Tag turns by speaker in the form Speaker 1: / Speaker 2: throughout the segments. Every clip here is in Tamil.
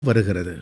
Speaker 1: வருகிறது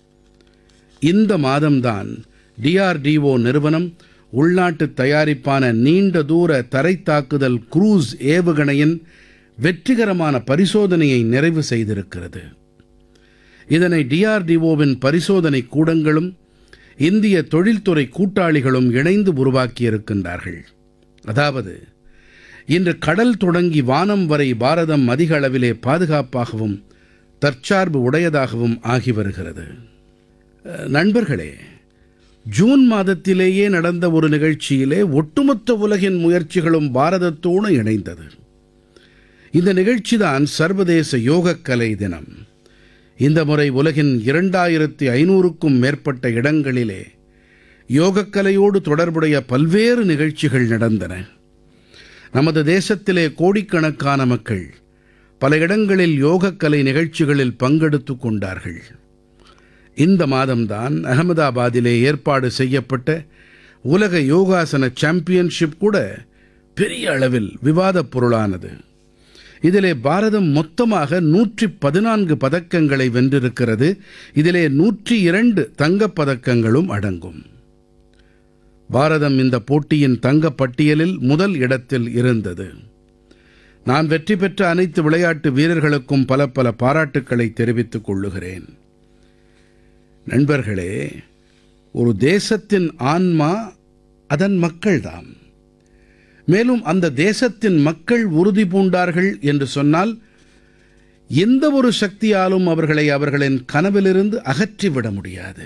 Speaker 1: இந்த மாதம்தான் டிஆர்டிஓ நிறுவனம் உள்நாட்டு தயாரிப்பான நீண்ட தூர தரைத்தாக்குதல் குரூஸ் ஏவுகணையின் வெற்றிகரமான பரிசோதனையை நிறைவு செய்திருக்கிறது இதனை டிஆர்டிஓவின் பரிசோதனை கூடங்களும் இந்திய தொழில்துறை கூட்டாளிகளும் இணைந்து உருவாக்கியிருக்கின்றார்கள் அதாவது இன்று கடல் தொடங்கி வானம் வரை பாரதம் அதிக அளவிலே பாதுகாப்பாகவும் தற்சார்பு உடையதாகவும் ஆகி வருகிறது அஹ், நண்பர்களே ஜூன் மாதத்திலேயே நடந்த ஒரு நிகழ்ச்சியிலே ஒட்டுமொத்த உலகின் முயற்சிகளும் பாரதத்தோடு இணைந்தது இந்த நிகழ்ச்சிதான் சர்வதேச யோகக்கலை தினம் இந்த முறை உலகின் இரண்டாயிரத்தி ஐநூறுக்கும் மேற்பட்ட இடங்களிலே யோகக்கலையோடு தொடர்புடைய பல்வேறு நிகழ்ச்சிகள் நடந்தன நமது தேசத்திலே கோடிக்கணக்கான மக்கள் பல இடங்களில் யோகக்கலை நிகழ்ச்சிகளில் பங்கெடுத்துக் கொண்டார்கள் இந்த மாதம்தான் அகமதாபாதிலே ஏற்பாடு செய்யப்பட்ட உலக யோகாசன சாம்பியன்ஷிப் கூட பெரிய அளவில் விவாதப் பொருளானது இதிலே பாரதம் மொத்தமாக நூற்றி பதினான்கு பதக்கங்களை வென்றிருக்கிறது இதிலே நூற்றி இரண்டு தங்கப் பதக்கங்களும் அடங்கும் பாரதம் இந்த போட்டியின் தங்கப் பட்டியலில் முதல் இடத்தில் இருந்தது நான் வெற்றி பெற்ற அனைத்து விளையாட்டு வீரர்களுக்கும் பல பல பாராட்டுக்களை தெரிவித்துக் கொள்ளுகிறேன் நண்பர்களே ஒரு தேசத்தின் ஆன்மா அதன் மக்கள்தாம் மேலும் அந்த தேசத்தின் மக்கள் உறுதி பூண்டார்கள் என்று சொன்னால் எந்த ஒரு சக்தியாலும் அவர்களை அவர்களின் கனவிலிருந்து அகற்றிவிட முடியாது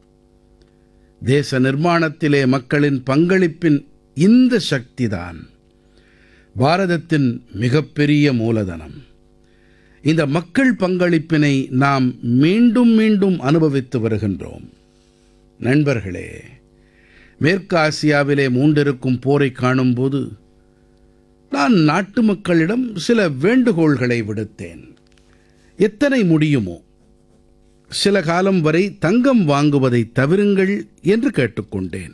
Speaker 1: தேச நிர்மாணத்திலே மக்களின் பங்களிப்பின் இந்த சக்திதான் பாரதத்தின் மிகப்பெரிய மூலதனம் இந்த மக்கள் பங்களிப்பினை நாம் மீண்டும் மீண்டும் அனுபவித்து வருகின்றோம் நண்பர்களே மேற்கு ஆசியாவிலே மூண்டிருக்கும் போரை காணும்போது நான் நாட்டு மக்களிடம் சில வேண்டுகோள்களை விடுத்தேன் எத்தனை முடியுமோ சில காலம் வரை தங்கம் வாங்குவதை தவிருங்கள் என்று கேட்டுக்கொண்டேன்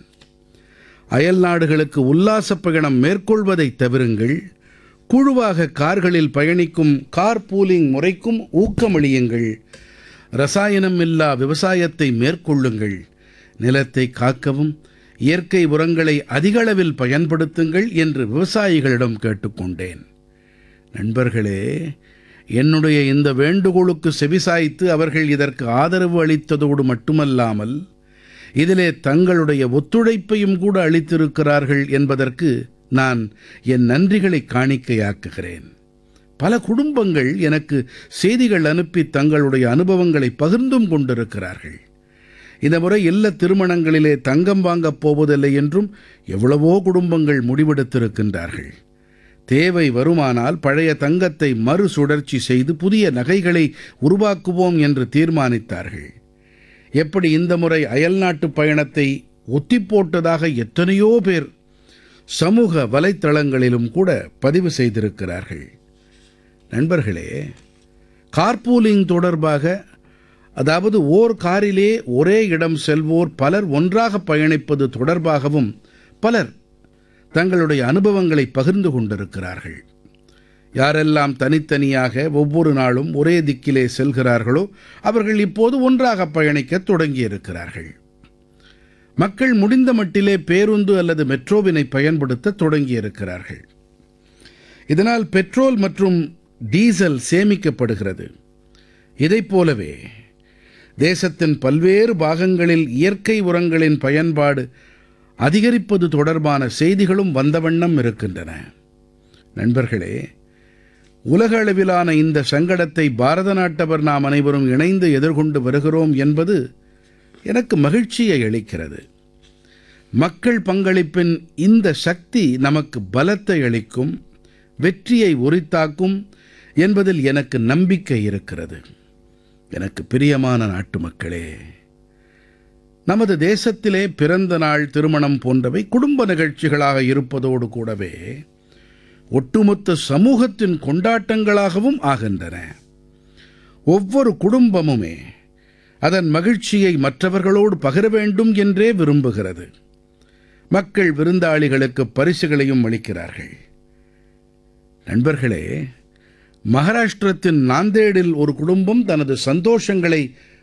Speaker 1: அயல் நாடுகளுக்கு உல்லாசப் பயணம் மேற்கொள்வதை தவிருங்கள் குழுவாக கார்களில் பயணிக்கும் கார் பூலிங் முறைக்கும் ஊக்கமளியுங்கள் ரசாயனம் இல்லா விவசாயத்தை மேற்கொள்ளுங்கள் நிலத்தை காக்கவும் இயற்கை உரங்களை அதிக அளவில் பயன்படுத்துங்கள் என்று விவசாயிகளிடம் கேட்டுக்கொண்டேன் நண்பர்களே என்னுடைய இந்த வேண்டுகோளுக்கு செவிசாய்த்து அவர்கள் இதற்கு ஆதரவு அளித்ததோடு மட்டுமல்லாமல் இதிலே தங்களுடைய ஒத்துழைப்பையும் கூட அளித்திருக்கிறார்கள் என்பதற்கு நான் என் நன்றிகளை காணிக்கையாக்குகிறேன் பல குடும்பங்கள் எனக்கு செய்திகள் அனுப்பி தங்களுடைய அனுபவங்களை பகிர்ந்தும் கொண்டிருக்கிறார்கள் இந்த முறை இல்ல திருமணங்களிலே தங்கம் வாங்கப் போவதில்லை என்றும் எவ்வளவோ குடும்பங்கள் முடிவெடுத்திருக்கின்றார்கள் தேவை வருமானால் பழைய தங்கத்தை மறுசுழற்சி செய்து புதிய நகைகளை உருவாக்குவோம் என்று தீர்மானித்தார்கள் எப்படி இந்த முறை அயல்நாட்டு பயணத்தை ஒத்திப் போட்டதாக எத்தனையோ பேர் சமூக வலைத்தளங்களிலும் கூட பதிவு செய்திருக்கிறார்கள் நண்பர்களே கார்பூலிங் தொடர்பாக அதாவது ஓர் காரிலே ஒரே இடம் செல்வோர் பலர் ஒன்றாக பயணிப்பது தொடர்பாகவும் பலர் தங்களுடைய அனுபவங்களை பகிர்ந்து கொண்டிருக்கிறார்கள் யாரெல்லாம் தனித்தனியாக ஒவ்வொரு நாளும் ஒரே திக்கிலே செல்கிறார்களோ அவர்கள் இப்போது ஒன்றாக பயணிக்கத் தொடங்கியிருக்கிறார்கள் மக்கள் முடிந்த மட்டிலே பேருந்து அல்லது மெட்ரோவினை பயன்படுத்த தொடங்கியிருக்கிறார்கள் இதனால் பெட்ரோல் மற்றும் டீசல் சேமிக்கப்படுகிறது இதைப் போலவே தேசத்தின் பல்வேறு பாகங்களில் இயற்கை உரங்களின் பயன்பாடு அதிகரிப்பது தொடர்பான செய்திகளும் வந்த வண்ணம் இருக்கின்றன நண்பர்களே உலக அளவிலான இந்த சங்கடத்தை பாரத நாட்டவர் நாம் அனைவரும் இணைந்து எதிர்கொண்டு வருகிறோம் என்பது எனக்கு மகிழ்ச்சியை அளிக்கிறது மக்கள் பங்களிப்பின் இந்த சக்தி நமக்கு பலத்தை அளிக்கும் வெற்றியை உரித்தாக்கும் என்பதில் எனக்கு நம்பிக்கை இருக்கிறது எனக்கு பிரியமான நாட்டு மக்களே நமது தேசத்திலே பிறந்த நாள் திருமணம் போன்றவை குடும்ப நிகழ்ச்சிகளாக இருப்பதோடு கூடவே ஒட்டுமொத்த சமூகத்தின் கொண்டாட்டங்களாகவும் ஆகின்றன ஒவ்வொரு குடும்பமுமே அதன் மகிழ்ச்சியை மற்றவர்களோடு பகிர வேண்டும் என்றே விரும்புகிறது மக்கள் விருந்தாளிகளுக்கு பரிசுகளையும் அளிக்கிறார்கள் நண்பர்களே மகாராஷ்டிரத்தின் நாந்தேடில் ஒரு குடும்பம் தனது சந்தோஷங்களை